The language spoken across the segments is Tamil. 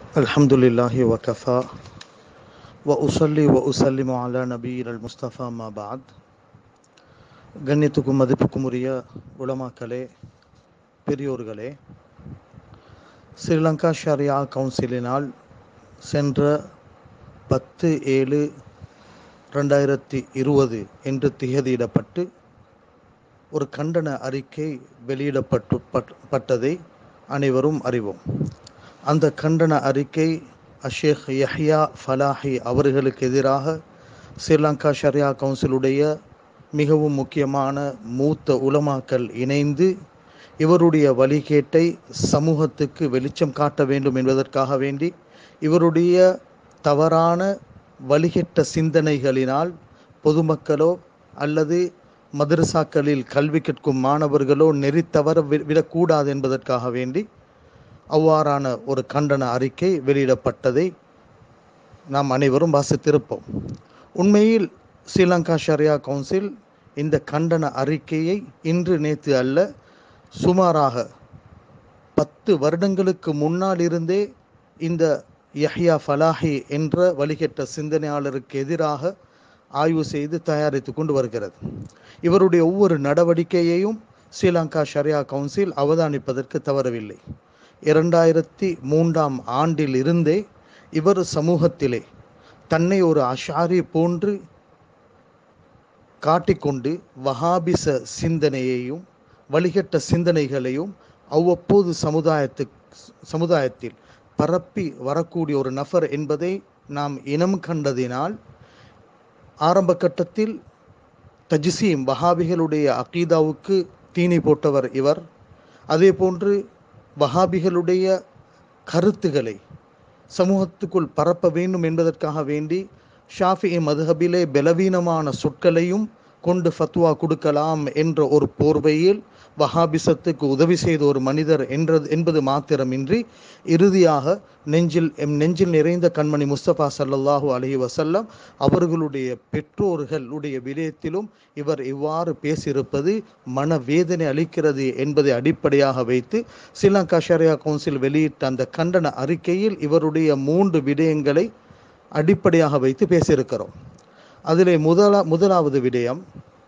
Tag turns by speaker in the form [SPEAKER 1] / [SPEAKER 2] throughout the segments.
[SPEAKER 1] الحمد لله وكفى وأصلي وأسلم على نبينا المصطفى ما بعد கண்ணியத்துக்கும் மதிப்புக்கும் உரிய உலமாக்களே பெரியோர்களே ஸ்ரீலங்கா ஷரியா கவுன்சிலினால் சென்ற பத்து ஏழு ரெண்டாயிரத்தி இருபது என்று திகதியிடப்பட்டு ஒரு கண்டன அறிக்கை வெளியிடப்பட்டு பட்- பட்டதை அனைவரும் அறிவோம் அந்த கண்டன அறிக்கை அஷேக் யஹ்யா ஃபலாஹி அவர்களுக்கு எதிராக ஸ்ரீலங்கா ஷரியா கவுன்சிலுடைய மிகவும் முக்கியமான மூத்த உலமாக்கள் இணைந்து இவருடைய வழிகேட்டை சமூகத்துக்கு வெளிச்சம் காட்ட வேண்டும் என்பதற்காக வேண்டி இவருடைய தவறான வழிகெட்ட சிந்தனைகளினால் பொதுமக்களோ அல்லது மதரசாக்களில் கல்வி கற்கும் மாணவர்களோ நெறி தவற வி- விடக்கூடாது என்பதற்காக வேண்டி அவ்வாறான ஒரு கண்டன அறிக்கை வெளியிடப்பட்டதை நாம் அனைவரும் வாசித்திருப்போம் உண்மையில் ஸ்ரீலங்கா ஷரியா கவுன்சில் இந்த கண்டன அறிக்கையை இன்று நேற்று அல்ல சுமாராக பத்து வருடங்களுக்கு முன்னால் இருந்தே இந்த யஹ்யா ஃபலாஹி என்ற வழிகெட்ட சிந்தனையாளருக்கு எதிராக ஆய்வு செய்து தயாரித்து கொண்டு வருகிறது இவருடைய ஒவ்வொரு நடவடிக்கையையும் ஸ்ரீலங்கா ஷரியா கவுன்சில் அவதானிப்பதற்கு தவறவில்லை இரண்டாயிரத்தி மூன்றாம் ஆண்டில் இருந்தே இவர் சமூகத்திலே தன்னை ஒரு அஷாரி போன்று காட்டிக்கொண்டு வஹாபிச சிந்தனையையும் வழிகட்ட சிந்தனைகளையும் அவ்வப்போது சமுதாயத்து சமுதாயத்தில் பரப்பி வரக்கூடிய ஒரு நபர் என்பதை நாம் இனம் கண்டதினால் ஆரம்ப கட்டத்தில் தஜ்சீம் வஹாபிகளுடைய அகீதாவுக்கு தீனி போட்டவர் இவர் அதே போன்று வஹாபிகளுடைய கருத்துக்களை சமூகத்துக்குள் பரப்ப வேண்டும் என்பதற்காக வேண்டி ஷாஃபி மதுஹபிலே பலவீனமான சொற்களையும் கொண்டு ஃபத்வா கொடுக்கலாம் என்ற ஒரு போர்வையில் வஹாபிசத்துக்கு உதவி செய்த ஒரு மனிதர் என்றது என்பது மாத்திரமின்றி இறுதியாக நெஞ்சில் எம் நெஞ்சில் நிறைந்த கண்மணி முஸ்தபா ஸல்லல்லாஹு அலைஹி வஸல்லம் அவர்களுடைய பெற்றோர்களுடைய விடயத்திலும் இவர் இவ்வாறு பேசியிருப்பது மனவேதனை அளிக்கிறது என்பதை அடிப்படையாக வைத்து ஸ்ரீலங்கா ஷரியா கவுன்சில் வெளியிட்ட அந்த கண்டன அறிக்கையில் இவருடைய மூன்று விடயங்களை அடிப்படையாக வைத்து பேசியிருக்கிறோம் அதிலே முதலா முதலாவது விடயம்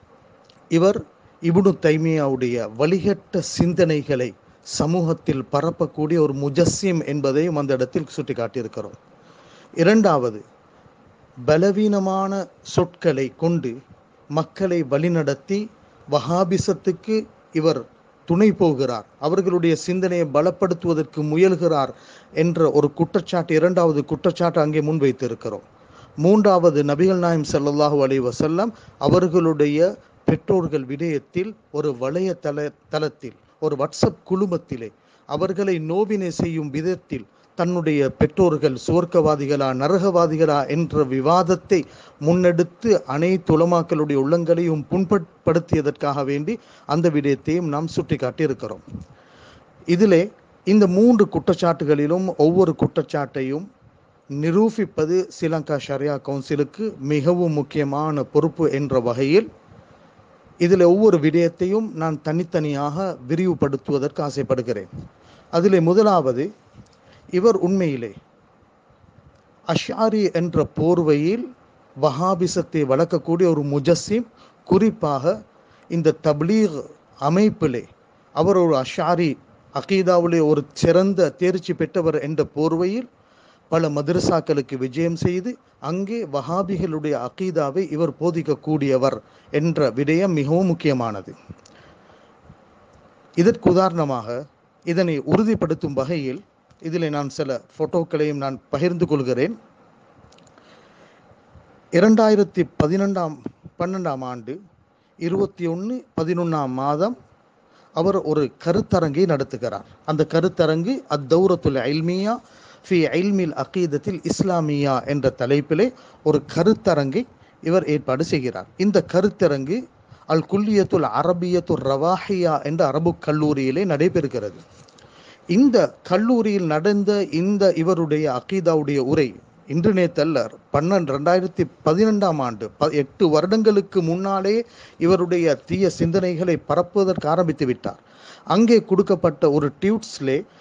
[SPEAKER 1] இவர் இப்னு தைமியாவுடைய வழிகட்ட சிந்தனைகளை சமூகத்தில் பரப்பக்கூடிய ஒரு முஜஸ்ஸிம் என்பதையும் அந்த இடத்தில் சுட்டிக்காட்டியிருக்கிறோம் இரண்டாவது பலவீனமான சொற்களை கொண்டு மக்களை வழிநடத்தி வஹாபிசத்துக்கு இவர் துணை போகிறார் அவர்களுடைய சிந்தனையை பலப்படுத்துவதற்கு முயல்கிறார் என்ற ஒரு குற்றச்சாட்டு இரண்டாவது குற்றச்சாட்டு அங்கே முன்வைத்திருக்கிறோம் மூன்றாவது நபிகள் நாயம் ஸல்லல்லாஹு அலைஹி வஸல்லம் அவர்களுடைய பெற்றோர்கள் விடயத்தில் ஒரு வலைய தள தளத்தில் ஒரு வாட்ஸ்அப் குழுமத்திலே அவர்களை நோவினை செய்யும் விதத்தில் தன்னுடைய பெற்றோர்கள் சுவர்க்கவாதிகளா நரகவாதிகளா என்ற விவாதத்தை முன்னெடுத்து அனைத்து உலமாக்களுடைய உள்ளங்களையும் புண்படுத்தியதற்காக வேண்டி அந்த விடயத்தையும் நாம் சுட்டிக்காட்டி இருக்கிறோம் இதிலே இந்த மூன்று குற்றச்சாட்டுகளிலும் ஒவ்வொரு குற்றச்சாட்டையும் நிரூபிப்பது ஸ்ரீலங்கா ஷரியா கவுன்சிலுக்கு மிகவும் முக்கியமான பொறுப்பு என்ற வகையில் இதில் ஒவ்வொரு விடயத்தையும் நான் தனித்தனியாக விரிவுபடுத்துவதற்கு ஆசைப்படுகிறேன் அதிலே முதலாவது இவர் உண்மையிலே அஷாரி என்ற போர்வையில் வஹாபிசத்தை வளர்க்கக்கூடிய ஒரு முஜஸ்ஸிம் குறிப்பாக இந்த தப்லீக் அமைப்பிலே அவர் ஒரு அஷாரி அகீதாவிலே ஒரு சிறந்த தேர்ச்சி பெற்றவர் என்ற போர்வையில் பல மதரசாக்களுக்கு விஜயம் செய்து அங்கே வஹாபிகளுடைய அகீதாவை இவர் போதிக்கக்கூடியவர் என்ற விடயம் மிகவும் முக்கியமானது இதற்கு உதாரணமாக இதனை உறுதிப்படுத்தும் வகையில் இதில் நான் சில போட்டோக்களையும் நான் பகிர்ந்து கொள்கிறேன் இரண்டாயிரத்தி பதினெண்டாம் பன்னெண்டாம் ஆண்டு இருபத்தி ஒன்று பதினொன்றாம் மாதம் அவர் ஒரு கருத்தரங்கை நடத்துகிறார் அந்த கருத்தரங்கு அத்தௌரத்துல் ஐல்மியா ஃபி ஐல்மில் அகீதத்தில் இஸ்லாமியா என்ற தலைப்பிலே ஒரு கருத்தரங்கை இவர் ஏற்பாடு செய்கிறார் இந்த கருத்தரங்கு அல் குல்லியத்துல் அரபியத்துல் ரவாஹியா என்ற அரபு கல்லூரியிலே நடைபெறுகிறது இந்த கல்லூரியில் நடந்த இந்த இவருடைய அகீதாவுடைய உரை இன்று நேத்தல்ல பன்னெண்டு ரெண்டாயிரத்தி பதினெண்டாம் ஆண்டு ப எட்டு வருடங்களுக்கு முன்னாலே இவருடைய தீய சிந்தனைகளை பரப்புவதற்கு ஆரம்பித்து விட்டார் அங்கே கொடுக்கப்பட்ட ஒரு டியூட்ஸ்லே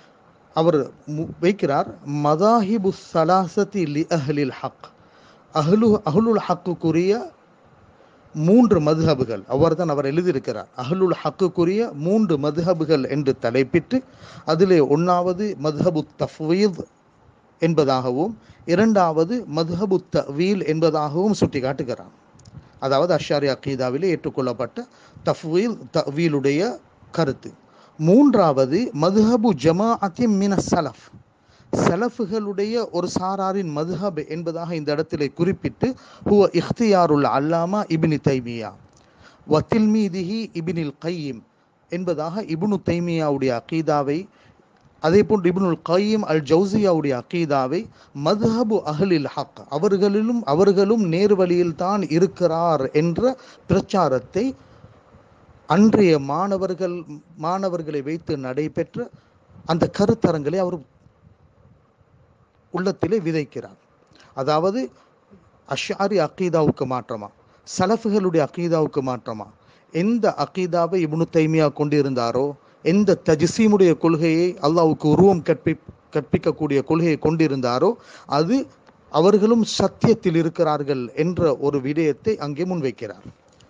[SPEAKER 1] அவர் மு- வைக்கிறார் மதாஹிபு சலாசதி லி அஹ்லில் ஹக் அஹ்லு அஹ்லுல் ஹக்குக்குரிய மூன்று மதுஹபுகள் அவர் தான் அவர் எழுதியிருக்கிறார் அஹ்லுல் ஹக்குக்குரிய மூன்று மதுஹபுகள் என்று தலைப்பிட்டு அதிலே ஒன்றாவது மதுஹபு தஃவீத் என்பதாகவும் இரண்டாவது மதுஹபு தவீல் என்பதாகவும் சுட்டி காட்டுகிறார் அதாவது அஷாரி அக்கீதாவிலே ஏற்றுக்கொள்ளப்பட்ட தஃவீல் தவீலுடைய கருத்து மூன்றாவது மதுஹபு ஜமாஅத்தி மின சலஃப் சலஃபுகளுடைய ஒரு சாராரின் மதுஹப் என்பதாக இந்த இடத்திலே குறிப்பிட்டு ஹுவ இஃப்தியாருல் அல்லாமா இப்னி தைமியா வத்தில்மீதிஹி இப்னில் கையிம் என்பதாக இப்னு தைமியாவுடைய அகீதாவை அதே போன்று இப்னுல் கையிம் அல் ஜவுசியாவுடைய அகீதாவை மதுஹபு அஹ்லில் ஹக் அவர்களிலும் அவர்களும் நேர்வழியில் தான் இருக்கிறார் என்ற பிரச்சாரத்தை அன்றைய மாணவர்கள் மாணவர்களை வைத்து நடைபெற்ற அந்த கருத்தரங்களை அவர் உள்ளத்திலே விதைக்கிறார் அதாவது அஷாரி அக்கீதாவுக்கு மாற்றமா சலஃபுகளுடைய அக்கீதாவுக்கு மாற்றமா எந்த அக்கீதாவை இப்னு தைமியா கொண்டிருந்தாரோ எந்த தஜ்சீமுடைய கொள்கையை அல்லாஹ்வுக்கு உருவம் கற்பி கற்பிக்கக்கூடிய கொள்கையை கொண்டிருந்தாரோ அது அவர்களும் சத்தியத்தில் இருக்கிறார்கள் என்ற ஒரு விடயத்தை அங்கே முன்வைக்கிறார்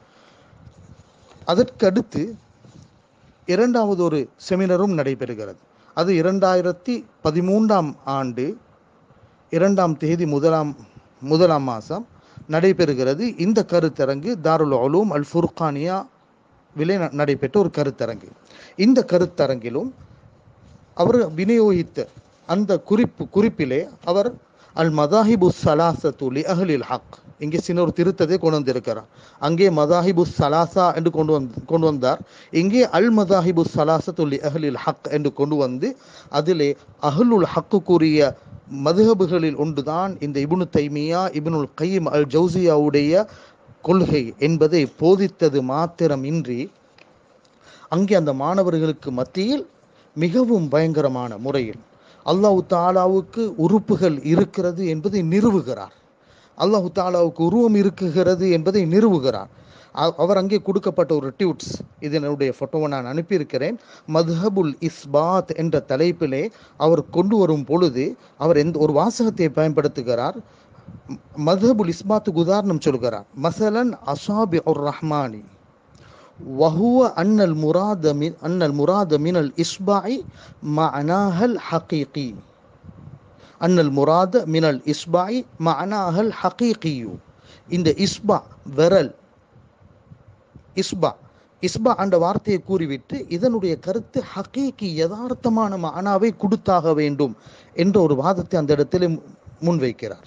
[SPEAKER 1] அதற்கடுத்து இரண்டாவது ஒரு செமினரும் நடைபெறுகிறது அது இரண்டாயிரத்தி பதிமூன்றாம் ஆண்டு இரண்டாம் தேதி முதலாம் முதலாம் மாதம் நடைபெறுகிறது இந்த கருத்தரங்கு தாருல் உலூம் அல் ஃபுர்கானியா விலை ந- நடைபெற்ற ஒரு கருத்தரங்கு இந்த கருத்தரங்கிலும் அவர் விநியோகித்த அந்த குறிப்பு குறிப்பிலே அவர் அல் மதாஹிபு சலாசத்து லி அஹ்லில் ஹக் இங்கே சின்ன ஒரு திருத்தத்தை கொண்டு வந்திருக்கிறார் அங்கே மதாஹிபு சலாசா என்று கொண்டு வந்து கொண்டு வந்தார் இங்கே அல் மதாஹிபு சலாசத்து லி அஹ்லில் ஹக் என்று கொண்டு வந்து அதிலே அஹ்லுல் ஹக்குக்குரிய மதுஹபுகளில் ஒன்றுதான் இந்த இப்னு தைமியா இப்னுல் கைம் அல் ஜவுசியாவுடைய கொள்கை என்பதை போதித்தது மாத்திரமின்றி அங்கே அந்த மாணவர்களுக்கு மத்தியில் மிகவும் பயங்கரமான முறையில் அல்லாஹ் தாலாவுக்கு உறுப்புகள் இருக்கிறது என்பதை நிறுவுகிறார் அல்லாஹ் தாலாவுக்கு உருவம் இருக்குகிறது என்பதை நிறுவுகிறார் அ- அவர் அங்கே கொடுக்கப்பட்ட ஒரு டியூட்ஸ் இது என்னுடைய ஃபோட்டோவை நான் அனுப்பியிருக்கிறேன் மதுஹபுல் இஸ்பாத் என்ற தலைப்பிலே அவர் கொண்டு வரும் பொழுது அவர் எந்த ஒரு வாசகத்தை பயன்படுத்துகிறார் மதுஹபுல் இஸ்பாத்துக்கு உதாரணம் சொல்கிறார் மசலன் அசாபி உர் ரஹ்மானி وهو أن المراد من أن المراد من الإصبع معناها الحقيقي أن المراد من الإصبع معناها الحقيقي இந்த இஸ்பா விரல் இஸ்பா இஸ்பா என்ற வார்த்தையை கூறிவிட்டு இதனுடைய கருத்து ஹகீகி யதார்த்தமான மானாவை கொடுத்தாக வேண்டும் என்ற ஒரு வாதத்தை அந்த இடத்திலே மு- முன்வைக்கிறார்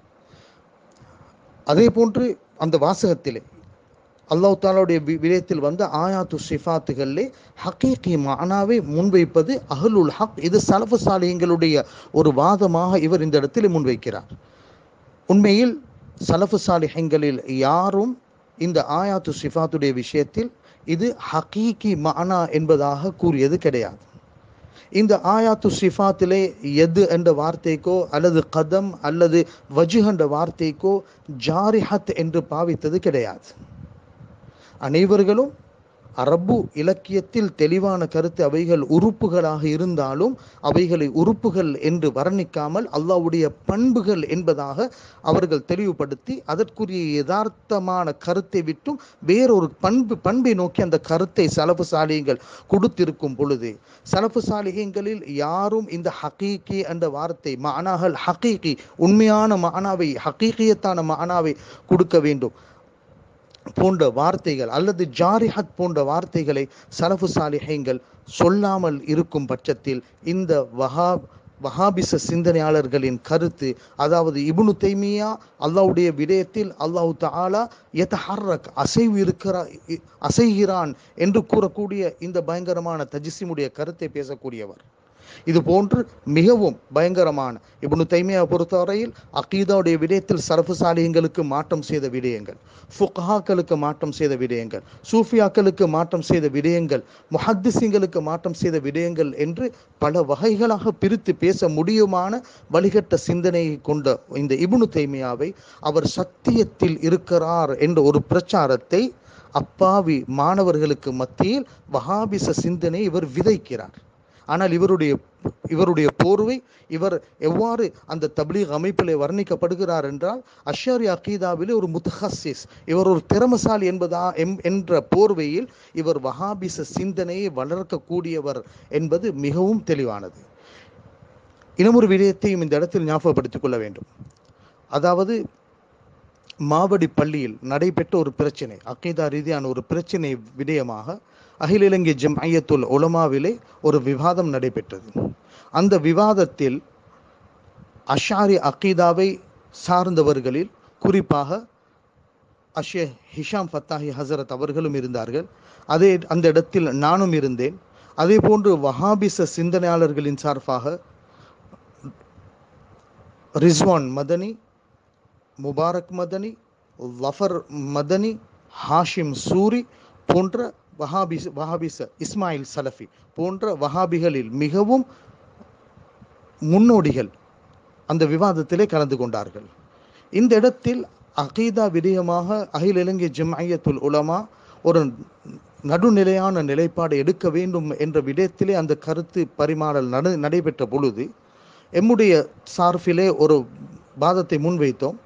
[SPEAKER 1] அதே போன்று அந்த வாசகத்திலே அல்லாஹ் தாலாவுடைய வி- விடயத்தில் வந்த ஆயாத்து சிஃபாத்துகளிலே ஹக்கீகி மானாவை முன்வைப்பது அஹ்லுல் ஹக் இது சலஃபு சாலியங்களுடைய ஒரு வாதமாக இவர் இந்த இடத்தில் முன்வைக்கிறார் உண்மையில் சலஃபு சாலிஹங்களில் யாரும் இந்த ஆயாத்து சிஃபாத்துடைய விஷயத்தில் இது ஹகீகி மானா என்பதாக கூறியது கிடையாது இந்த ஆயாத்து சிஃபாத்திலே எது என்ற வார்த்தைக்கோ அல்லது கதம் அல்லது வஜு என்ற வார்த்தைக்கோ ஜாரிஹத் என்று பாவித்தது கிடையாது அனைவர்களும் அரபு இலக்கியத்தில் தெளிவான கருத்து அவைகள் உறுப்புகளாக இருந்தாலும் அவைகளை உறுப்புகள் என்று வர்ணிக்காமல் அல்லாஹ்வுடைய பண்புகள் என்பதாக அவர்கள் தெளிவுபடுத்தி அதற்குரிய யதார்த்தமான கருத்தை விட்டும் வேறொரு பண்பு பண்பை நோக்கி அந்த கருத்தை சலஃபு சாலியங்கள் கொடுத்திருக்கும் பொழுது சலஃபு சாலிகங்களில் யாரும் இந்த ஹகீகி என்ற வார்த்தை மானாகல் ஹகீகி உண்மையான மானாவை ஹகீகியத்தான மானாவை கொடுக்க வேண்டும் போன்ற வார்த்தைகள் அல்லது ஜாரிஹத் போன்ற வார்த்தைகளை சலஃபு சாலிஹைங்கள் சொல்லாமல் இருக்கும் பட்சத்தில் இந்த வஹா வஹாபிச சிந்தனையாளர்களின் கருத்து அதாவது இப்னு தைமியா அல்லாஹ்வுடைய விடயத்தில் அல்லாஹ் தஆலா யதஹர்ரக் அசைவு இருக்கிறா இ- அசைகிறான் என்று கூறக்கூடிய இந்த பயங்கரமான தஜிசிமுடைய கருத்தை பேசக்கூடியவர் இது போன்று மிகவும் பயங்கரமான இப்னு தைமியா பொறுத்தவரையில் அகீதாவுடைய விடயத்தில் சரஃபு சாலியங்களுக்கு மாற்றம் செய்த விடயங்கள் ஃபுக்ஹாக்களுக்கு மாற்றம் செய்த விடயங்கள் சூஃபியாக்களுக்கு மாற்றம் செய்த விடயங்கள் முஹத்திசிங்களுக்கு மாற்றம் செய்த விடயங்கள் என்று பல வகைகளாக பிரித்து பேச முடியுமான வழிகட்ட சிந்தனையை கொண்ட இந்த இப்னு தைமியாவை அவர் சத்தியத்தில் இருக்கிறார் என்ற ஒரு பிரச்சாரத்தை அப்பாவி மாணவர்களுக்கு மத்தியில் வஹாபிச சிந்தனை இவர் விதைக்கிறார் ஆனால் இவருடைய இவருடைய போர்வை இவர் எவ்வாறு அந்த தப்லீக் அமைப்பிலே வர்ணிக்கப்படுகிறார் என்றால் அஷாரி அகீதாவிலே ஒரு முத்தஹசிஸ் இவர் ஒரு திறமசாலி என்பதா எம் என்ற போர்வையில் இவர் வஹாபிச சிந்தனையை வளர்க்கக்கூடியவர் என்பது மிகவும் தெளிவானது இன்னமொரு விடயத்தையும் இந்த இடத்தில் ஞாபகப்படுத்திக் கொள்ள வேண்டும் அதாவது மாவடி பள்ளியில் நடைபெற்ற ஒரு பிரச்சனை அக்கீதா ரீதியான ஒரு பிரச்சனை விடயமாக அகில இலங்கை ஜம்ஐயத்துல் உலமாவிலே ஒரு விவாதம் நடைபெற்றது அந்த விவாதத்தில் அஷாரி அக்கீதாவை சார்ந்தவர்களில் குறிப்பாக அஷே ஹிஷாம் ஃபத்தாஹி ஹசரத் அவர்களும் இருந்தார்கள் அதே அந்த இடத்தில் நானும் இருந்தேன் அதே போன்று வஹாபிச சிந்தனையாளர்களின் சார்பாக ரிஸ்வான் மதனி முபாரக் மதனி லஃபர் மதனி ஹாஷிம் சூரி போன்ற வஹாபிஸ் வஹாபிச இஸ்மாயில் சலஃபி போன்ற வஹாபிகளில் மிகவும் முன்னோடிகள் அந்த விவாதத்திலே கலந்து கொண்டார்கள் இந்த இடத்தில் அகீதா விடயமாக அகில இலங்கை ஜம்ஐயத்துல் உலமா ஒரு நடுநிலையான நிலைப்பாடு எடுக்க வேண்டும் என்ற விடயத்திலே அந்த கருத்து பரிமாறல் நட நடைபெற்ற பொழுது எம்முடைய சார்பிலே ஒரு வாதத்தை முன்வைத்தோம்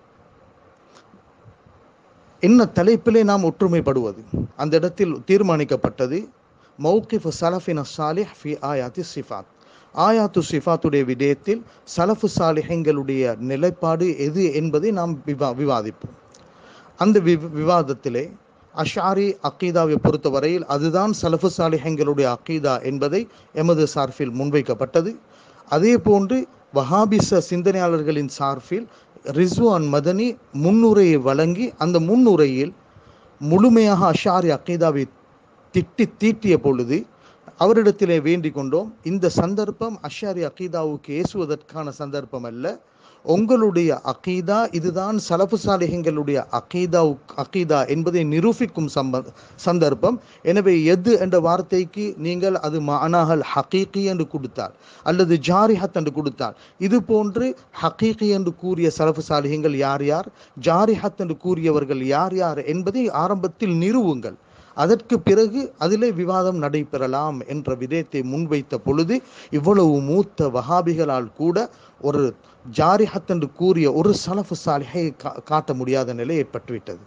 [SPEAKER 1] என்ன தலைப்பிலே நாம் ஒற்றுமைப்படுவது அந்த இடத்தில் தீர்மானிக்கப்பட்டது மௌகிஃப் சலஃபின் சாலிஹ் ஃபி ஆயாத்தி சிஃபாத் ஆயாத்து சிஃபாத்துடைய விடயத்தில் சலஃபு சாலிஹங்களுடைய நிலைப்பாடு எது என்பதை நாம் விவா விவாதிப்போம் அந்த வி விவாதத்திலே அஷாரி அக்கீதாவை பொறுத்தவரையில் அதுதான் சலஃபு சாலிஹங்களுடைய அக்கீதா என்பதை எமது சார்பில் முன்வைக்கப்பட்டது அதே போன்று வஹாபிச சிந்தனையாளர்களின் சார்பில் ரிஸ்வான் மதனி முன்னுரையை வழங்கி அந்த முன்னுரையில் முழுமையாக அஷாரி அக்கீதாவை திட்டி தீட்டிய பொழுது அவரிடத்திலே வேண்டிக் கொண்டோம் இந்த சந்தர்ப்பம் அஷாரி அக்கீதாவுக்கு ஏசுவதற்கான சந்தர்ப்பம் அல்ல உங்களுடைய அகீதா இதுதான் சலஃபு சாலிஹங்களுடைய அகீதா அகீதா என்பதை நிரூபிக்கும் சம்ப சந்தர்ப்பம் எனவே எது என்ற வார்த்தைக்கு நீங்கள் அது மானாகல் ஹகீகி என்று கொடுத்தால் அல்லது ஜாரிஹத் என்று கொடுத்தால் இது போன்று ஹகீகி என்று கூறிய சலஃபு சாலிஹங்கள் யார் யார் ஜாரிஹத் என்று கூறியவர்கள் யார் யார் என்பதை ஆரம்பத்தில் நிறுவுங்கள் அதற்கு பிறகு அதிலே விவாதம் நடைபெறலாம் என்ற விதயத்தை முன்வைத்த பொழுது இவ்வளவு மூத்த வஹாபிகளால் கூட ஒரு ஜாரிஹத் என்று கூறிய ஒரு சலஃபு சாலிஹை கா காட்ட முடியாத நிலை ஏற்பட்டுவிட்டது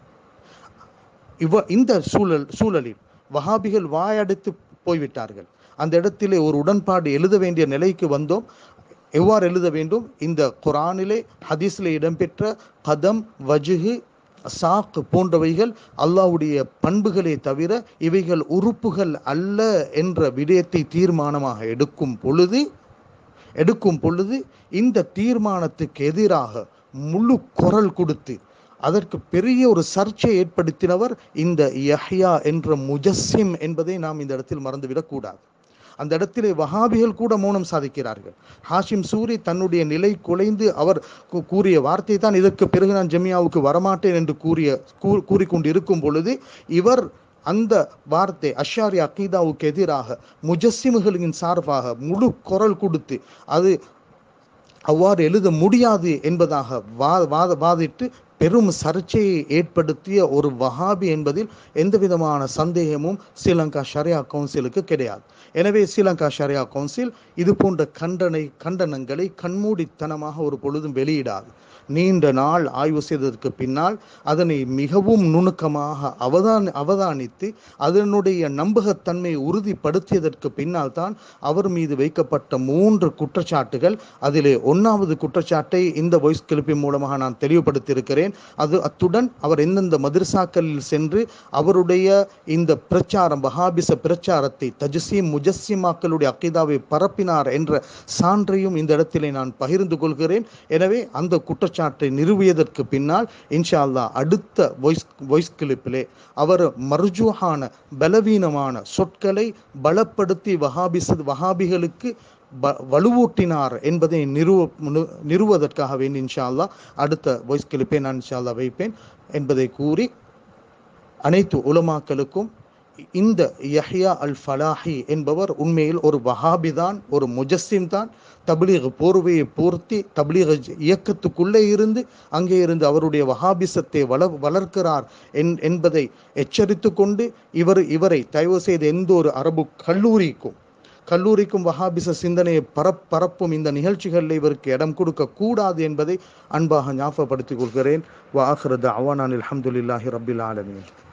[SPEAKER 1] இவ இந்த சூழல் சூழலில் வஹாபிகள் வாயடைத்து போய்விட்டார்கள் அந்த இடத்திலே ஒரு உடன்பாடு எழுத வேண்டிய நிலைக்கு வந்தோம் எவ்வாறு எழுத வேண்டும் இந்த குரானிலே ஹதீஸிலே இடம்பெற்ற கதம் வஜுகு சாக் போன்றவைகள் அல்லாவுடைய பண்புகளே தவிர இவைகள் உறுப்புகள் அல்ல என்ற விடயத்தை தீர்மானமாக எடுக்கும் பொழுது எடுக்கும் பொழுது இந்த தீர்மானத்துக்கு எதிராக முழு குரல் கொடுத்து அதற்கு பெரிய ஒரு சர்ச்சை ஏற்படுத்தினவர் இந்த யஹ்யா என்ற முஜஸ்ஸிம் என்பதை நாம் இந்த இடத்தில் மறந்துவிடக்கூடாது அந்த இடத்திலே வஹாபிகள் கூட மௌனம் சாதிக்கிறார்கள் ஹாஷிம் சூரி தன்னுடைய நிலை குலைந்து அவர் கூறிய வார்த்தை தான் இதற்கு பிறகு நான் ஜமியாவுக்கு வரமாட்டேன் என்று கூறிய கூறிக்கொண்டு இருக்கும் பொழுது இவர் அந்த வார்த்தை அஷாரி அக்கீதாவுக்கு எதிராக முஜஸ்ஸிமுகளின் சார்பாக முழு குரல் கொடுத்து அது அவ்வாறு எழுத முடியாது என்பதாக வா வாத வாதிட்டு பெரும் சர்ச்சையை ஏற்படுத்திய ஒரு வஹாபி என்பதில் எந்த விதமான சந்தேகமும் ஸ்ரீலங்கா ஷரியா கவுன்சிலுக்கு கிடையாது எனவே ஸ்ரீலங்கா ஷரியா கவுன்சில் இது போன்ற கண்டனை கண்டனங்களை கண்மூடித்தனமாக ஒரு பொழுதும் வெளியிடாது நீண்ட நாள் ஆய்வு செய்ததற்கு பின்னால் அதனை மிகவும் நுணுக்கமாக அவதான் அவதானித்து அதனுடைய நம்பகத்தன்மையை உறுதிப்படுத்தியதற்கு பின்னால் தான் அவர் மீது வைக்கப்பட்ட மூன்று குற்றச்சாட்டுகள் அதிலே ஒன்றாவது குற்றச்சாட்டை இந்த வாய்ஸ் கிளிப்பின் மூலமாக நான் தெளிவுபடுத்தியிருக்கிறேன் அது அத்துடன் அவர் எந்தெந்த மதரசாக்களில் சென்று அவருடைய இந்த பிரச்சாரம் வஹாபிச பிரச்சாரத்தை தஜசீம் முஜஸ்ஸிமாக்களுடைய அக்கீதாவை பரப்பினார் என்ற சான்றையும் இந்த இடத்திலே நான் பகிர்ந்து கொள்கிறேன் எனவே அந்த குற்றச்சாட்டை நிறுவியதற்கு பின்னால் இன்ஷா அல்லா அடுத்த வாய்ஸ் வாய்ஸ் கிளிப்பிலே அவர் மர்ஜூஹான பலவீனமான சொற்களை பலப்படுத்தி வஹாபிச வஹாபிகளுக்கு ப வலுவூட்டினார் என்பதை நிறுவ நிறுவதற்காக வேண்டி இன்ஷா அல்லா அடுத்த வாய்ஸ் கிளிப்பை நான் இன்ஷா அல்லா வைப்பேன் என்பதை கூறி அனைத்து உலமாக்களுக்கும் இந்த யஹ்யா அல் ஃபலாஹி என்பவர் உண்மையில் ஒரு வஹாபி தான் ஒரு முஜஸ்ஸிம் தான் தப்லீக் போர்வையை பூர்த்தி தப்லீக் இயக்கத்துக்குள்ளே இருந்து அங்கே இருந்து அவருடைய வஹாபிசத்தை வள வளர்க்கிறார் என் என்பதை எச்சரித்து கொண்டு இவர் இவரை தயவு செய்து எந்த ஒரு அரபு கல்லூரிக்கும் கல்லூரிக்கும் வஹாபிச சிந்தனையை பரப் பரப்பும் இந்த நிகழ்ச்சிகளில் இவருக்கு இடம் கொடுக்க கூடாது என்பதை அன்பாக ஞாபகப்படுத்திக் கொள்கிறேன் வாஹ்ரத் அவானான் அல்ஹம்துலில்லாஹி ரபில் ஆலமீன்